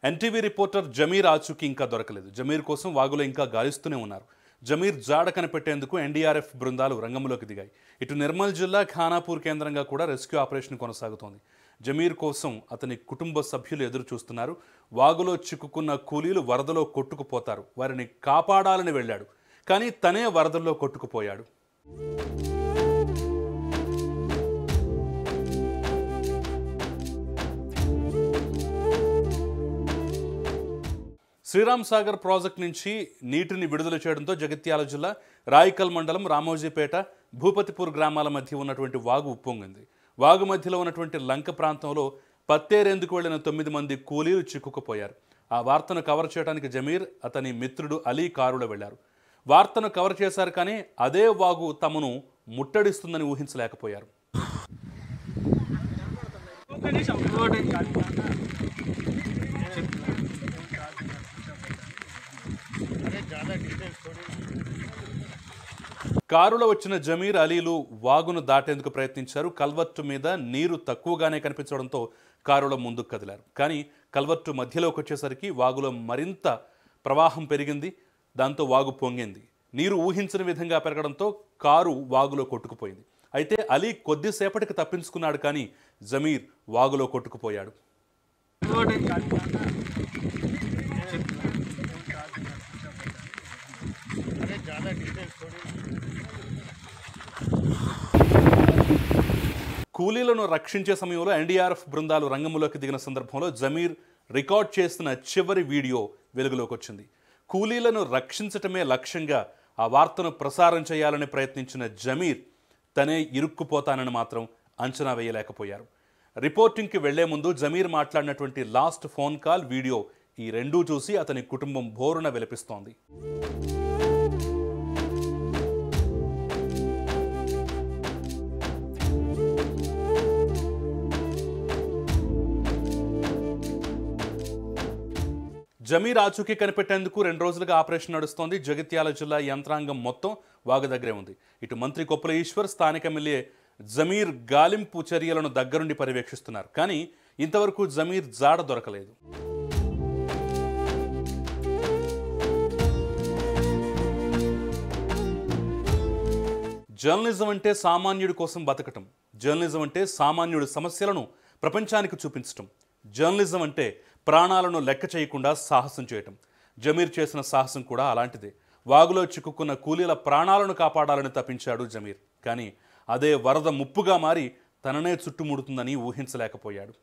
NTV reporter Zameer ఆచూకీ ఇంకా దొరకలేదు జమీర్ కోసం వాగులో ఇంకా గాలిస్తూనే ఉన్నారు జమీర్ జాడ కనిపెట్టేందుకు ఎన్డీఆర్ఎఫ్ బృందాలు రంగంలోకి దిగాయి ఇటు నిర్మల్ జిల్లా ఖానాపూర్ కేంద్రంగా కూడా రెస్క్యూ ఆపరేషన్ కొనసాగుతోంది జమీర్ కోసం అతని కుటుంబ సభ్యులు ఎదురు చూస్తున్నారు వాగులో చిక్కుకున్న కూలీలు వరదలో కొట్టుకుపోతారు వారిని కాపాడాలని వెళ్ళాడు కానీ తనే వరదల్లో కొట్టుకుపోయాడు శ్రీరామ్ సాగర్ ప్రాజెక్ట్ నుంచి నీటిని విడుదల చేయడంతో జగిత్యాల జిల్లా రాయికల్ మండలం రామోజీపేట భూపతిపూర్ గ్రామాల మధ్య ఉన్నటువంటి వాగు ఉప్పొంగింది వాగు మధ్యలో ఉన్నటువంటి లంక ప్రాంతంలో పత్తేరేందుకు వెళ్లిన తొమ్మిది మంది కూలీలు చిక్కుకుపోయారు ఆ వార్తను కవర్ చేయడానికి జమీర్ అతని మిత్రుడు అలీ కారులో వెళ్లారు వార్తను కవర్ చేశారు కానీ అదే వాగు తమను ముట్టడిస్తుందని ఊహించలేకపోయారు కారులో వచ్చిన జమీర్ అలీలు వాగును దాటేందుకు ప్రయత్నించారు కల్వర్టు మీద నీరు తక్కువగానే కనిపించడంతో కారులో ముందుకు కదిలారు కానీ కల్వర్టు మధ్యలోకి వచ్చేసరికి వాగులో మరింత ప్రవాహం పెరిగింది దాంతో వాగు పొంగింది నీరు ఊహించని విధంగా పెరగడంతో కారు వాగులో కొట్టుకుపోయింది అయితే అలీ కొద్దిసేపటికి తప్పించుకున్నాడు కానీ జమీర్ వాగులో కొట్టుకుపోయాడు కూలీలను రక్షించే సమయంలో ఎన్డీఆర్ఎఫ్ బృందాలు రంగంలోకి దిగిన సందర్భంలో జమీర్ రికార్డ్ చేస్తున్న చివరి వీడియో వెలుగులోకి వచ్చింది కూలీలను రక్షించటమే లక్ష్యంగా ఆ వార్తను ప్రసారం చేయాలని ప్రయత్నించిన జమీర్ తనే ఇరుక్కుపోతానని మాత్రం అంచనా వేయలేకపోయారు రిపోర్టింగ్కి వెళ్లే ముందు జమీర్ మాట్లాడినటువంటి లాస్ట్ ఫోన్ కాల్ వీడియో ఈ రెండూ చూసి అతని కుటుంబం బోరున విలపిస్తోంది జమీర్ ఆచూకీ కనిపెట్టేందుకు రెండు రోజులుగా ఆపరేషన్ నడుస్తోంది జగిత్యాల జిల్లా యంత్రాంగం మొత్తం వాగు దగ్గరే ఉంది ఇటు మంత్రి కొప్పుల ఈశ్వర్ స్థానిక ఎమ్మెల్యే జమీర్ గాలింపు చర్యలను దగ్గరుండి పర్యవేక్షిస్తున్నారు కానీ ఇంతవరకు జమీర్ జాడ దొరకలేదు జర్నలిజం అంటే సామాన్యుడి కోసం బతకటం జర్నలిజం అంటే సామాన్యుడి సమస్యలను ప్రపంచానికి చూపించటం జర్నలిజం అంటే ప్రాణాలను లెక్క చేయకుండా సాహసం చేయటం జమీర్ చేసిన సాహసం కూడా అలాంటిదే వాగులో చిక్కుకున్న కూలీల ప్రాణాలను కాపాడాలని తప్పించాడు జమీర్ కానీ అదే వరద ముప్పుగా మారి తననే చుట్టుముడుతుందని ఊహించలేకపోయాడు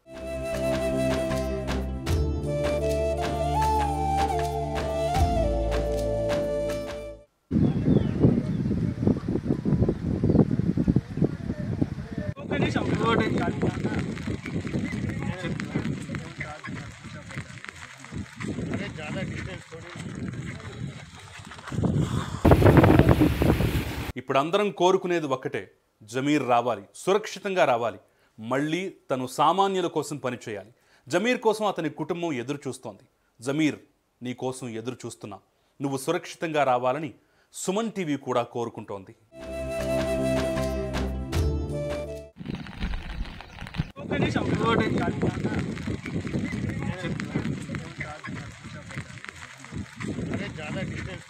ఇప్పుడు అందరం కోరుకునేది ఒక్కటే జమీర్ రావాలి సురక్షితంగా రావాలి మళ్ళీ తను సామాన్యుల కోసం పనిచేయాలి జమీర్ కోసం అతని కుటుంబం ఎదురు చూస్తోంది జమీర్ నీ కోసం ఎదురు చూస్తున్నా నువ్వు సురక్షితంగా రావాలని సుమన్ టీవీ కూడా కోరుకుంటోంది अरे ज़्यादा डिटेल्स